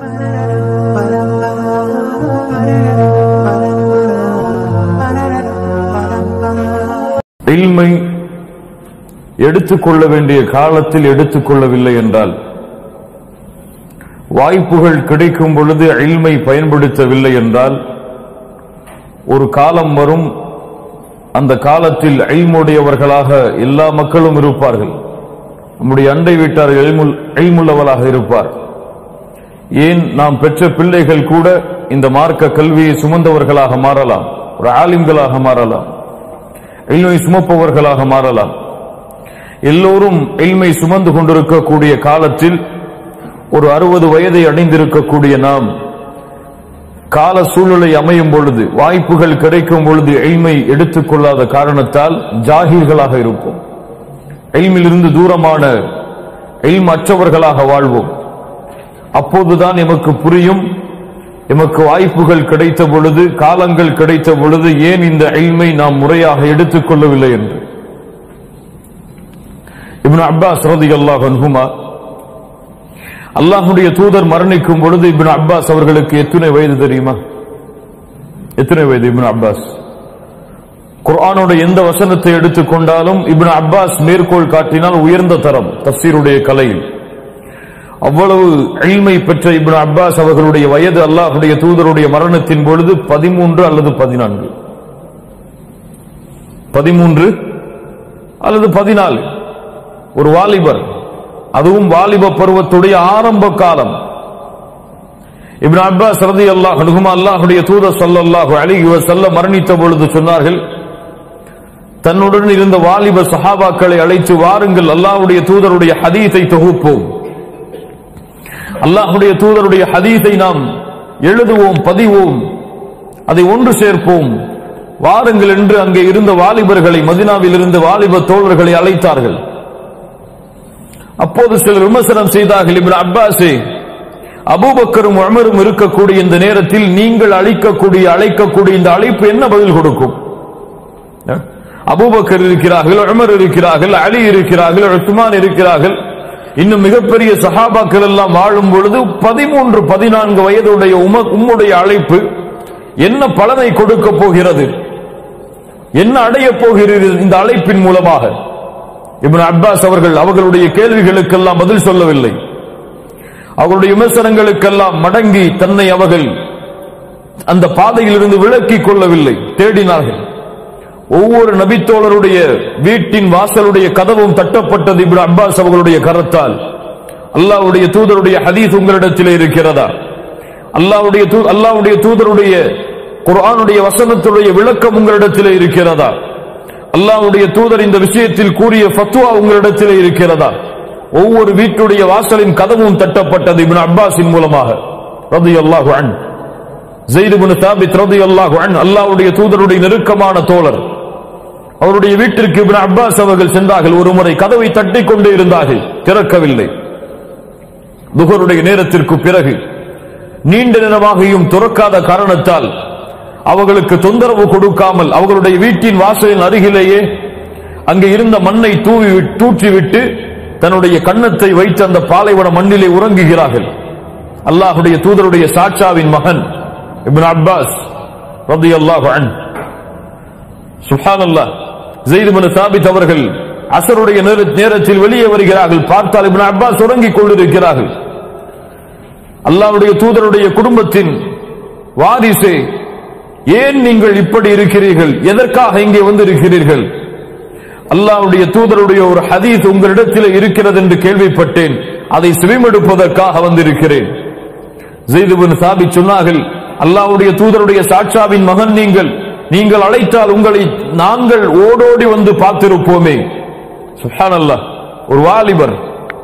இல்மை எடுத்துக்கொள்ள வேண்டிய காலத்தில் எடுத்துக்கொள்ளவில்லை என்றால் வாய்ப்புகள் கிடைக்கும் பொழுது இல்மை பயன்படுத்தவில்லை என்றால் ஒரு காலம் வரும் அந்த காலத்தில் ஐமுடையவர்களாக எல்லா மக்களும் இருப்பார்கள் நம்முடைய அண்டை வீட்டார் ஐமுள்ளவளாக இருப்பார் ஏன் நாம் பெற்ற பிள்ளைகள் கூட இந்த மார்க்க கல்வியை சுமந்தவர்களாக மாறலாம் ஒரு ஆலிம்களாக மாறலாம் எல்மை சுமப்பவர்களாக மாறலாம் எல்லோரும் எல்மை சுமந்து கொண்டிருக்கக்கூடிய காலத்தில் ஒரு அறுபது வயதை அடைந்திருக்கக்கூடிய நாம் கால சூழ்நிலை அமையும் பொழுது வாய்ப்புகள் கிடைக்கும் பொழுது எய்மை எடுத்துக்கொள்ளாத காரணத்தால் ஜாகிர்களாக இருப்போம் எய்மிலிருந்து தூரமான எய்ம் அற்றவர்களாக வாழ்வோம் அப்போதுதான் எமக்கு புரியும் எமக்கு வாய்ப்புகள் கிடைத்த பொழுது காலங்கள் கிடைத்த பொழுது ஏன் இந்த எய்மை நாம் முறையாக எடுத்துக்கொள்ளவில்லை என்று இப்னு அப்பாஸ் ரதி அல்லாஹ் அன்ஹுமா அல்லாஹுடைய தூதர் மரணிக்கும் பொழுது இப்னு அப்பாஸ் அவர்களுக்கு எத்தனை வயது தெரியுமா எத்தனை வயது இப்னு அப்பாஸ் குர்ஆனோட எந்த வசனத்தை எடுத்துக்கொண்டாலும் இப்னு அப்பாஸ் மேற்கோள் காட்டினால் உயர்ந்த தரம் தப்சீருடைய கலையில் அவ்வளவு எளிமை பெற்ற இப்னு அப்பாஸ் அவர்களுடைய வயது அல்லாஹுடைய தூதருடைய மரணத்தின் பொழுது பதிமூன்று அல்லது பதினான்கு பதிமூன்று அல்லது பதினாலு ஒரு வாலிபர் அதுவும் வாலிப பருவத்துடைய ஆரம்ப காலம் இப்னு அப்பாஸ் ரதி அல்லாஹ் அனுகுமா அல்லாஹுடைய தூதர் ஸல்லல்லாஹு அலைஹி வஸல்லம் மரணித்த பொழுது சொன்னார்கள் தன்னுடன் இருந்த வாலிப சஹாபாக்களை அழைத்து வாருங்கள் அல்லாஹ்வுடைய தூதருடைய ஹதீஸை தொகுப்போம் அல்லாஹ்வுடைய தூதருடைய ஹதீஸை நாம் எழுதுவோம் பதிவோம் அதை ஒன்று சேர்ப்போம் வாருங்கள் என்று அங்கே இருந்த வாலிபர்களை மதினாவில் இருந்த வாலிப தோழர்களை அழைத்தார்கள் அப்போது சிலர் விமர்சனம் செய்தார்கள் இப்னு அப்பாஸே அபூபக்கரும் உமரும் இருக்கக்கூடிய இந்த நேரத்தில் நீங்கள் அழைக்கக்கூடிய அழைக்கக்கூடிய இந்த அழைப்பு என்ன பதில் கொடுக்கும் அபூபக்கர் இருக்கிறார்கள் உமர் இருக்கிறார்கள் அலி இருக்கிறார்கள் உஸ்மான் இருக்கிறார்கள் இன்னும் மிகப்பெரிய சஹாபாக்கள் எல்லாம் வாழும் பொழுது பதிமூன்று பதினான்கு வயதுடைய உம உம்முடைய அழைப்பு என்ன பலனை கொடுக்க போகிறது என்ன அடைய போகிறீர்கள் இந்த அழைப்பின் மூலமாக இப்னு அப்பாஸ் அவர்கள் அவர்களுடைய கேள்விகளுக்கெல்லாம் பதில் சொல்லவில்லை அவர்களுடைய விமர்சனங்களுக்கெல்லாம் மடங்கி தன்னை அவர்கள் அந்த பாதையில் இருந்து விலக்கிக் கொள்ளவில்லை தேடினார்கள் ஒவ்வொரு நபித்தோழருடைய வீட்டின் வாசலுடைய கதவும் தட்டப்பட்டது இப்னு அப்பாஸ் அவர்களுடைய கரத்தால் அல்லாஹ்வுடைய தூதருடைய ஹதீஸ் உங்களிடத்திலே இருக்கிறதா அல்லாஹ்வுடைய தூ அல்லாஹ்வுடைய தூதருடைய குர்ஆனுடைய வசனத்துடைய விளக்கம் உங்களிடத்திலே இருக்கிறதா அல்லாஹ்வுடைய தூதர் இந்த விஷயத்தில் கூறிய ஃபத்வா உங்களிடத்திலே இருக்கிறதா ஒவ்வொரு வீட்டுடைய வாசலின் கதவும் தட்டப்பட்டது இப்னு அப்பாஸின் மூலமாக ரலியல்லாஹு அன்ஹு ஜெயித் இப்னு தாபித் ரலியல்லாஹு அன்ஹு அல்லாஹ்வுடைய தூதருடைய நெருக்கமான தோழர் அவருடைய வீட்டிற்கு இப்னு அப்பாஸ் அவர்கள் சென்றார்கள் ஒரு முறை கதவை தட்டிக் கொண்டே இருந்தார்கள் திறக்கவில்லை துகருடைய நேரத்திற்கு பிறகு நீண்ட நேரமாகியும் துறக்காத காரணத்தால் அவர்களுக்கு தொந்தரவு கொடுக்காமல் அவர்களுடைய வீட்டின் வாசலின் அருகிலேயே அங்கே இருந்த மண்ணை தூவி தூற்றிவிட்டு தன்னுடைய கன்னத்தை வைத்து அந்த பாலைவன மண்ணிலே உறங்குகிறார்கள் அல்லாஹுடைய தூதருடைய சாட்சாவின் மகன் இப்னு அப்பாஸ் ரலியல்லாஹு அன்ஹு சுப்ஹானல்லாஹ் ஜெயித் இப்னு சாபித் அவர்கள் அசருடைய நேர- நேரத்தில் வெளியே வருகிறார்கள் பார்த்தால் இப்னு அப்பாஸ் உறங்கிக் கொண்டிருக்கிறார்கள் அல்லாஹ்வுடைய தூதருடைய குடும்பத்தின் வாரிசே ஏன் நீங்கள் இப்படி இருக்கிறீர்கள் எதற்காக இங்கே வந்திருக்கிறீர்கள் அல்லாஹ்வுடைய தூதருடைய ஒரு ஹதீஸ் உங்களிடத்தில் இருக்கிறது என்று கேள்விப்பட்டேன் அதை செவிமடுப்பதற்காக வந்திருக்கிறேன் ஜெயித் இப்னு சாபித் சொன்னார்கள் அல்லாஹ்வுடைய தூதருடைய சாட்சாவின் மகன் நீங்கள் நீங்கள் அழைத்தால் உங்களை நாங்கள் ஓடோடி வந்து பார்த்திருப்போமே சுப்ஹானல்லாஹ் ஒரு வாலிபர்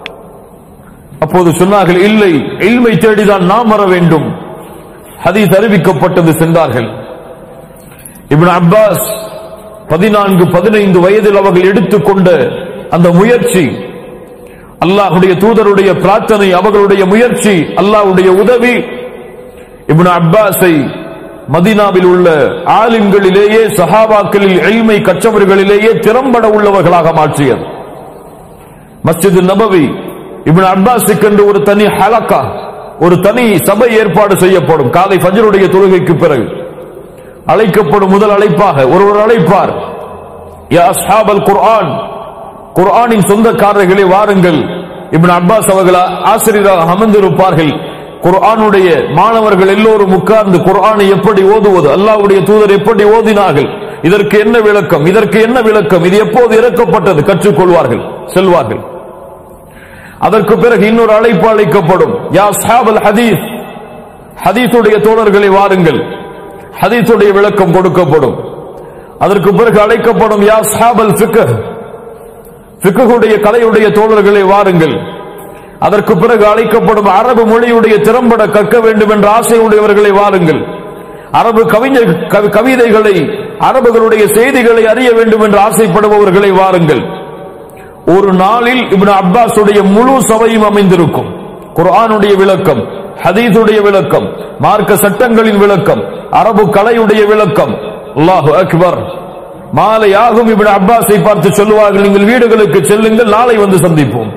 அப்போது சொன்னார்கள் இல்லை இல்மை தேடிதான் நாம் வர வேண்டும் ஹதீஸ் அறிவிக்கப்பட்டது சென்றார்கள் இப்னு அப்பாஸ் பதினான்கு பதினைந்து வயதில் அவர்கள் எடுத்துக்கொண்ட அந்த முயற்சி அல்லாஹுடைய தூதருடைய பிரார்த்தனை அவர்களுடைய முயற்சி அல்லாஹ்வுடைய உதவி இப்னு அப்பாஸை மதீனாவில் உள்ள ஆலிம்களிலேயே சஹாபாக்களில் எளிமை கற்றவர்களிலேயே திறம்பட உள்ளவர்களாக மாற்றியது மஸ்ஜித் நபவி இப்னு அப்பாஸுக்கு என்று ஒரு தனி ஹலக்கா ஒரு தனி சபை ஏற்பாடு செய்யப்படும் காலை ஃபஜ்ருடைய தொழுகைக்கு பிறகு அழைக்கப்படும் முதல் அழைப்பாக ஒருவர் அழைப்பார் யா அஸ்ஹாபல் குர்ஆன் குர்ஆனின் சொந்தக்காரர்களே வாருங்கள் இப்னு அப்பாஸ் அவர்கள் ஆசிரியராக அமர்ந்திருப்பார்கள் குர்ஆனுடைய மாணவர்கள் எல்லோரும் உட்கார்ந்து குர்ஆனை எப்படி ஓதுவது அல்லாஹ்வுடைய தூதர் எப்படி ஓதினார்கள் இதற்கு என்ன விளக்கம் இதற்கு என்ன விளக்கம் இது எப்போது இறக்கப்பட்டது கற்றுக்கொள்வார்கள் செல்வார்கள் அதற்கு பிறகு இன்னொரு அழைப்பு அழைக்கப்படும் யா அஸ்ஹாபல் ஹதீஸ் ஹதீஸுடைய தோழர்களை வாருங்கள் ஹதீஸுடைய விளக்கம் கொடுக்கப்படும் அதற்கு பிறகு அழைக்கப்படும் யா அஸ்ஹாபல் ஃபிக்ஹ் ஃபிக்ஹுடைய கலையுடைய தோழர்களை வாருங்கள் அதற்கு பிறகு அழைக்கப்படும் அரபு மொழியுடைய திறம்பட கற்க வேண்டும் என்ற ஆசையுடையவர்களை வாருங்கள் அரபு கவிஞர் கவி- கவிதைகளை அரபுகளுடைய செய்திகளை அறிய வேண்டும் என்று ஆசைப்படுபவர்களை வாருங்கள் ஒரு நாளில் இப்னு அப்பாஸுடைய முழு சபையும் அமைந்திருக்கும் குர்ஆனுடைய விளக்கம் ஹதீஸுடைய விளக்கம் மார்க்க சட்டங்களின் விளக்கம் அரபு கலையுடைய விளக்கம் அல்லாஹு அக்பர் மாலை ஆகும் இப்னு அப்பாஸை பார்த்து சொல்லுவார்கள் நீங்கள் வீடுகளுக்கு செல்லுங்கள் நாளை வந்து சந்திப்போம்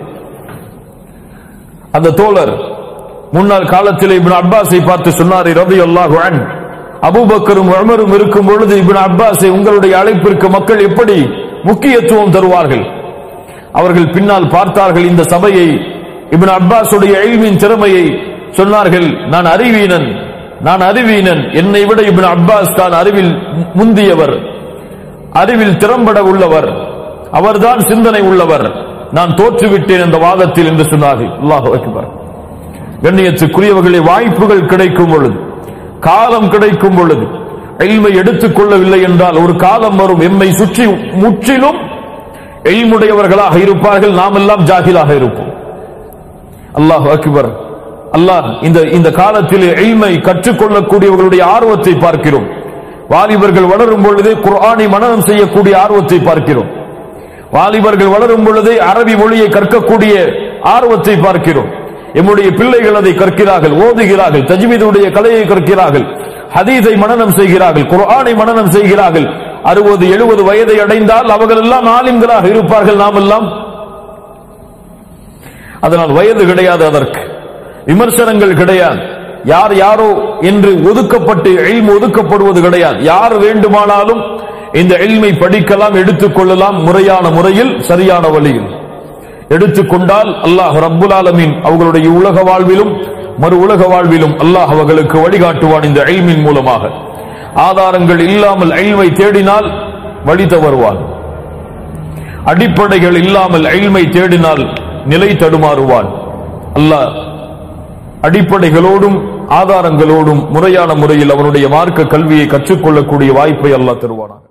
அந்த தோழர் முன்னாள் காலத்தில் இப்னு அப்பாஸை பார்த்து சொன்னார் ரபி அல்லாஹு அன் அபூபக்கரும் உமரும் இருக்கும் பொழுது இப்னு அப்பாஸை உங்களுடைய அழைப்பிற்கு மக்கள் எப்படி முக்கியத்துவம் தருவார்கள் அவர்கள் பின்னால் பார்த்தார்கள் இந்த சபையை இப்னு அப்பாஸுடைய எல்மின் திறமையை சொன்னார்கள் நான் அறிவீனன் நான் அறிவீனன் என்னை விட இப்னு அப்பாஸ் தான் அறிவில் முந்தியவர் அறிவில் திறம்பட உள்ளவர் அவர்தான் சிந்தனை உள்ளவர் நான் தோற்றுவிட்டேன் அந்த வாதத்தில் என்று சொன்னார்கள் அல்லாஹ் அக்பர் கண்ணியத்துக்குரியவர்களே வாய்ப்புகள் கிடைக்கும் பொழுது காலம் கிடைக்கும் பொழுது எல்மை எடுத்துக் கொள்ளவில்லை என்றால் ஒரு காலம் வரும் எம்மை சுற்றி முற்றிலும் எல்முடையவர்களாக இருப்பார்கள் நாம் எல்லாம் ஜாகிலாக இருப்போம் அல்லாஹ் அக்பர் அல்லாஹ் இந்த இந்த காலத்தில் எல்மை கற்றுக்கொள்ளக்கூடியவர்களுடைய ஆர்வத்தை பார்க்கிறோம் வாலிபர்கள் வளரும் பொழுது குர்ஆனை மனனம் செய்யக்கூடிய ஆர்வத்தை பார்க்கிறோம் வாலிபர்கள் வளரும் பொழுது அரபி மொழியை கற்கக்கூடிய ஆர்வத்தை பார்க்கிறோம் எம்முடைய பிள்ளைகள் அதை கற்கிறார்கள் ஓதுகிறார்கள் தஜ்வீதுடைய கலையை கற்கிறார்கள் ஹதீஸை மனனம் செய்கிறார்கள் குர்ஆனை மனனம் செய்கிறார்கள் அறுபது எழுபது வயதை அடைந்தால் அவர்கள் எல்லாம் ஆலிம்களாக இருப்பார்கள் நாம் எல்லாம் அதனால் வயது கிடையாது அதற்கு விமர்சனங்கள் கிடையாது யார் யாரோ என்று ஒதுக்கப்பட்டு எல்ம் ஒதுக்கப்படுவது கிடையாது யார் வேண்டுமானாலும் இந்த எல்மை படிக்கலாம் எடுத்துக்கொள்ளலாம் முறையான முறையில் சரியான வழியில் எடுத்துக்கொண்டால் அல்லாஹ் ரப்புல் ஆலமீன் அவர்களுடைய உலக வாழ்விலும் மறு உலக வாழ்விலும் அல்லாஹ் அவர்களுக்கு வழிகாட்டுவான் இந்த எல்மின் மூலமாக ஆதாரங்கள் இல்லாமல் எல்மை தேடினால் வழி தவறுவான் அடிப்படைகள் இல்லாமல் எல்மை தேடினால் நிலை தடுமாறுவான் அல்லாஹ் அடிப்படைகளோடும் ஆதாரங்களோடும் முறையான முறையில் அவனுடைய மார்க்க கல்வியை கற்றுக்கொள்ளக்கூடிய வாய்ப்பை அல்லாஹ் தருவானா